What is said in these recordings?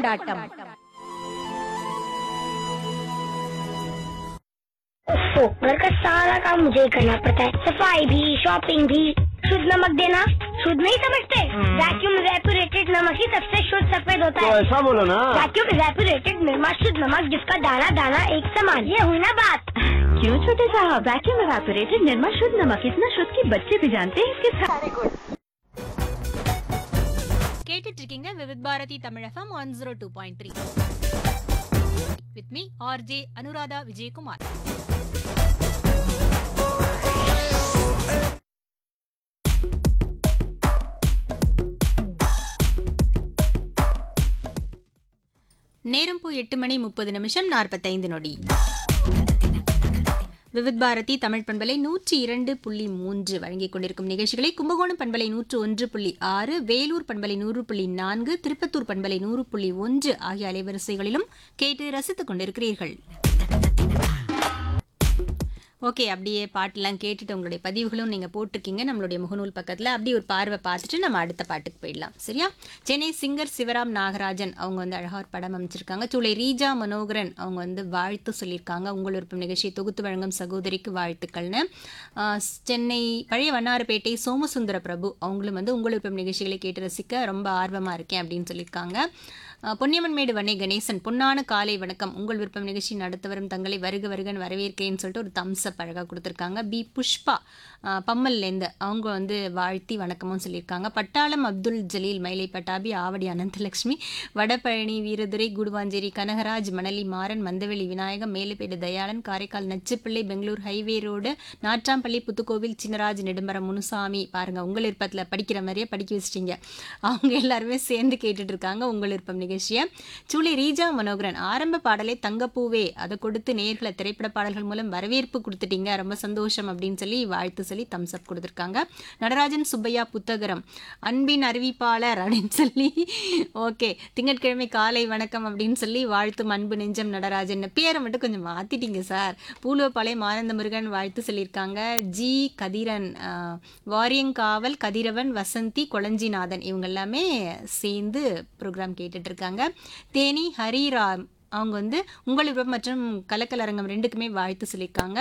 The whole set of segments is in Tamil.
கொண்டாட்டம் ओफो, घर का सारा काम मुझे ही करना पड़ता है सफाई भी शॉपिंग भी शुद्ध नमक देना शुद्ध नहीं समझते वैक्यूम रेपुरेटेड नमक ही सबसे शुद्ध सफेद होता तो है ऐसा बोलो ना वैक्यूम रेपुरेटेड निर्मा शुद्ध नमक जिसका दाना दाना एक समान ये हुई ना बात क्यों छोटे साहब वैक्यूम एवापोरेटेड निर्मा शुद्ध नमक इतना शुद्ध कि बच्चे भी जानते हैं इसके साथ கேட்டுட்டு இருக்கீங்க விவித் பாரதி தமிழகம் one zero two point three with me RJ Anuradha Vijayakumar நேரம் போய் எட்டு மணி முப்பது நிமிஷம் நாற்பத்தைந்து நொடி விவித் பாரதி தமிழ் பண்பலை நூற்றி இரண்டு புள்ளி மூன்று வழங்கிக் கொண்டிருக்கும் நிகழ்ச்சிகளை கும்பகோணம் பண்பலை நூற்று ஒன்று புள்ளி ஆறு வேலூர் பண்பலை நூறு புள்ளி நான்கு திருப்பத்தூர் பண்பலை நூறு புள்ளி ஒன்று ஆகிய அலைவரிசைகளிலும் கேட்டு ரசித்துக் கொண்டிருக்கிறீர்கள் ஓகே அப்படியே பாட்டெல்லாம் கேட்டுட்டு உங்களுடைய பதிவுகளும் நீங்கள் போட்டிருக்கீங்க நம்மளுடைய முகநூல் பக்கத்தில் அப்படியே ஒரு பார்வை பார்த்துட்டு நம்ம அடுத்த பாட்டுக்கு போயிடலாம் சரியா சென்னை சிங்கர் சிவராம் நாகராஜன் அவங்க வந்து அழகாக ஒரு படம் அமைச்சிருக்காங்க சூளை ரீஜா மனோகரன் அவங்க வந்து வாழ்த்து சொல்லியிருக்காங்க உங்கள் விருப்பம் நிகழ்ச்சியை தொகுத்து வழங்கும் சகோதரிக்கு வாழ்த்துக்கள்னு ஆஹ், சென்னை பழைய வண்ணாரப்பேட்டை சோமசுந்தர பிரபு அவங்களும் வந்து உங்கள் விருப்பம் நிகழ்ச்சிகளை கேட்டு ரசிக்க ரொம்ப ஆர்வமாக இருக்கேன் அப்படின்னு சொல்லியிருக்காங்க ஆஹ், பொன்னியம்மன்மேடு வண்ணை கணேசன் பொன்னான காலை வணக்கம் உங்கள் விருப்பம் நிகழ்ச்சி நடத்த வரும் தங்களை வருக வருகன் வரவேற்கிறேன்னு சொல்லிட்டு ஒரு தம்ஸ் அப் அழகாக கொடுத்துருக்காங்க பி புஷ்பா ஆஹ், பம்மல்லேருந்து அவங்க வந்து வாழ்த்தி வணக்கமும் சொல்லியிருக்காங்க பட்டாளம் அப்துல் ஜலீல் மயிலை பட்டாபி ஆவடி அனந்தலட்சுமி வடபழனி வீரதுரை குடுவாஞ்சேரி கனகராஜ் மணலி மாறன் மந்தவெளி விநாயகம் மேலுப்பேடு தயாளன் காரைக்கால் நச்சுப்பிள்ளை பெங்களூர் ஹைவே ரோடு நாற்றாம்பள்ளி புத்துக்கோவில் சின்னராஜ் நெடும்பரம் முனுசாமி பாருங்க உங்கள் விருப்பத்தில் படிக்கிற மாதிரியே படிக்க வச்சிட்டீங்க அவங்க எல்லாருமே சேர்ந்து கேட்டுட்டு இருக்காங்க உங்கள் விருப்பம் நிகழ்ச்சியை சூளை ரீஜா மனோகரன் ஆரம்ப பாடலை தங்கப்பூவே அதை கொடுத்து நேர்களை திரைப்பட பாடல்கள் மூலம் வரவேற்பு கொடுத்துட்டீங்க ரொம்ப சந்தோஷம் அப்படின்னு சொல்லி வாழ்த்து சொல்லி தம்ஸ் அப் கொடுத்துருக்காங்க நடராஜன் சுப்பையா புத்தகரம் அன்பின் அறிவிப்பாளர் அப்படின்னு சொல்லி ஓகே திங்கட்கிழமை காலை வணக்கம் அப்படின்னு சொல்லி வாழ்த்தும் அன்பு நெஞ்சம் நடராஜன் பேரை மட்டும் கொஞ்சம் மாத்திட்டீங்க சார் பூலுவப்பாளையம் ஆனந்த முருகன் வாழ்த்து சொல்லியிருக்காங்க ஜி கதிரன் ஆஹ், வாரியங்காவல் கதிரவன் வசந்தி கொளஞ்சிநாதன் இவங்க எல்லாமே சேர்ந்து ப்ரோக்ராம் கேட்டுட்டு இருக்காங்க தேனி ஹரிராம் அவங்க வந்து உங்கள் விருப்பம் மற்றும் கலக்கலரங்கம் ரெண்டுக்குமே வாழ்த்து சொல்லியிருக்காங்க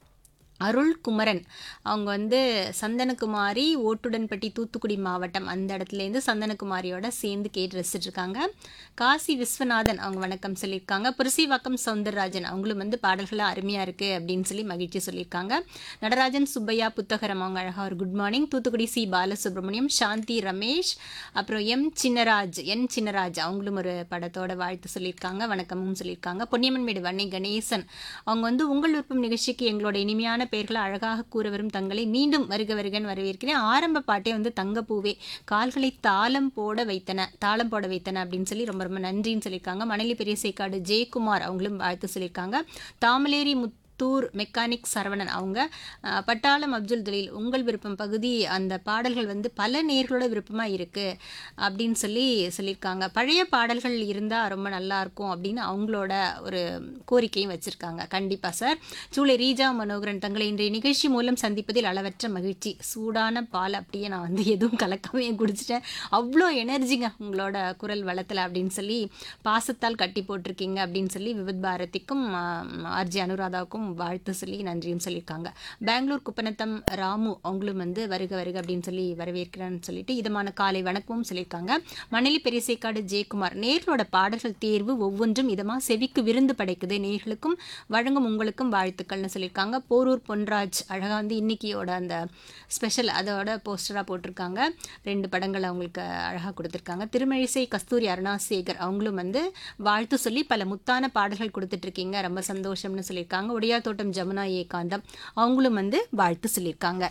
அருள் குமரன் அவங்க வந்து சந்தனகுமாரி ஓட்டுடன்பட்டி தூத்துக்குடி மாவட்டம் அந்த இடத்துலேருந்து சந்தனகுமாரியோட சேர்ந்து கேட்டு ரசிச்சுட்டு இருக்காங்க காசி விஸ்வநாதன் அவங்க வணக்கம் சொல்லியிருக்காங்க புரசிவாக்கம் சவுந்தரராஜன் அவங்களும் வந்து பாடல்களாக அருமையாக இருக்குது அப்படின்னு சொல்லி மகிழ்ச்சி சொல்லியிருக்காங்க நடராஜன் சுப்பையா புத்தகரம் அவங்க அழகாக ஒரு good morning Thoothukudi C Balasubramaniam Shanthi Ramesh அப்புறம் எம் சின்னராஜ் என் சின்னராஜ் அவங்களும் ஒரு படத்தோட வாழ்த்து சொல்லியிருக்காங்க வணக்கமும் சொல்லியிருக்காங்க பொன்னியம்மன்மேடு வன்னை கணேசன் அவங்க வந்து உங்கள் விருப்பம் நிகழ்ச்சிக்கு எங்களோட இனிமையான பெயர்களை அழகாக கூற வரும் தங்களை மீண்டும் வருக வருகன் வரவேற்கிறேன் ஆரம்ப பாட்டே வந்து தங்கப்பூவே கால்களை தாளம் போட வைத்தன தாளம் போட வைத்தன அப்படின்னு சொல்லி ரொம்ப ரொம்ப நன்றின்னு சொல்லியிருக்காங்க மணலி பெரிய சேக்காடு ஜெயக்குமார் அவங்களும் வாழ்த்து சொல்லியிருக்காங்க தாமலேரி முத் தூர் மெக்கானிக் சரவணன் அவங்க அஹ், பட்டாளம் அப்துல் தலீல் உங்கள் விருப்பம் பகுதி அந்த பாடல்கள் வந்து பல நேர்களோட விருப்பமாக இருக்குது அப்படின்னு சொல்லி சொல்லியிருக்காங்க பழைய பாடல்கள் இருந்தால் ரொம்ப நல்லா இருக்கும் அப்படின்னு அவங்களோட ஒரு கோரிக்கையும் வச்சுருக்காங்க கண்டிப்பாக சார் சூளை ரீஜா மனோகரன் தங்களை இன்றைய நிகழ்ச்சி மூலம் சந்திப்பதில் அளவற்ற மகிழ்ச்சி சூடான பால் அப்படியே நான் வந்து எதுவும் கலக்காமே குடிச்சிட்டேன் அவ்வளோ எனர்ஜிங்க உங்களோட குரல் வளத்தில் அப்படின்னு சொல்லி பாசத்தால் கட்டி போட்டிருக்கீங்க அப்படின்னு சொல்லி விவித் பாரதிக்கும் ஆர்ஜி அனுராதாவுக்கும் வாழ்த்து சொல்லி நன்றியும் சொல்லியிருக்காங்க பெங்களூர் குப்பநத்தம் ராமு அவங்களும் வந்து வருக வருக அப்படின்னு சொல்லி வரவேற்கிறேன்னு சொல்லிட்டு இதமான காலை வணக்கமும் சொல்லியிருக்காங்க மணலி பெரியசேக்காடு ஜெயக்குமார் நேர்களோட பாடல்கள் தேர்வு ஒவ்வொன்றும் இதமாக செவிக்கு விருந்து படைக்குது நேர்களுக்கும் வழங்கும் உங்களுக்கும் வாழ்த்துக்கள்னு சொல்லியிருக்காங்க போரூர் பொன்ராஜ் அழகாக வந்து இன்னைக்கியோட அந்த ஸ்பெஷல் அதோட போஸ்டராக போட்டிருக்காங்க ரெண்டு படங்கள் அவங்களுக்கு அழகாக கொடுத்துருக்காங்க திருமழிசை கஸ்தூரி அருணாசேகர் அவங்களும் வந்து வாழ்த்து சொல்லி பல முத்தான பாடல்கள் கொடுத்துட்ருக்கீங்க ரொம்ப சந்தோஷம்னு சொல்லியிருக்காங்க உடையார் தோட்டம் ஜமுனா ஏகாந்தம் அவங்களும் வந்து வாழ்த்து சொல்லியிருக்காங்க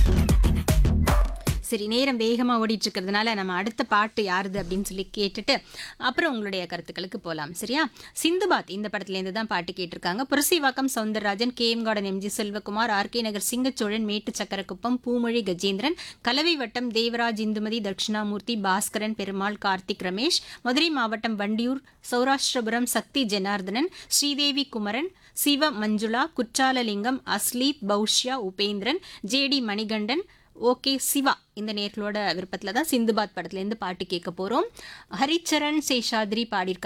சரி நேரம் வேகமாக ஓடிட்டு இருக்கிறதுனால நம்ம அடுத்த பாட்டு யாருது அப்படின்னு சொல்லி கேட்டுட்டு அப்புறம் உங்களுடைய கருத்துக்களுக்கு போகலாம் சரியா சிந்துபாத் இந்த படத்துலேருந்து தான் பாட்டு கேட்டிருக்காங்க Purasaivakkam Soundararajan K M garden MG Selvakumar RK Nagar Singachozhan Mettu Sakkarakuppam Poomozhi Gajendran Kalavai வட்டம் தேவராஜ் இந்துமதி தட்சிணாமூர்த்தி பாஸ்கரன் பெருமாள் கார்த்திக் ரமேஷ் மதுரை மாவட்டம் வண்டியூர் சௌராஷ்டிரபுரம் சக்தி ஜனார்தனன் ஸ்ரீதேவி குமரன் சிவ மஞ்சுளா குற்றாலலிங்கம் அஸ்லீத் பௌஷ்யா உபேந்திரன் ஜேடி மணிகண்டன் ஓகே சிவா இந்த நேர்களோட விருப்பத்தில் தான் சிந்துபாத் படத்துலேருந்து பாட்டு கேட்க போகிறோம் ஹரிச்சரண் சேஷாத்ரி பாடியிருக்காங்க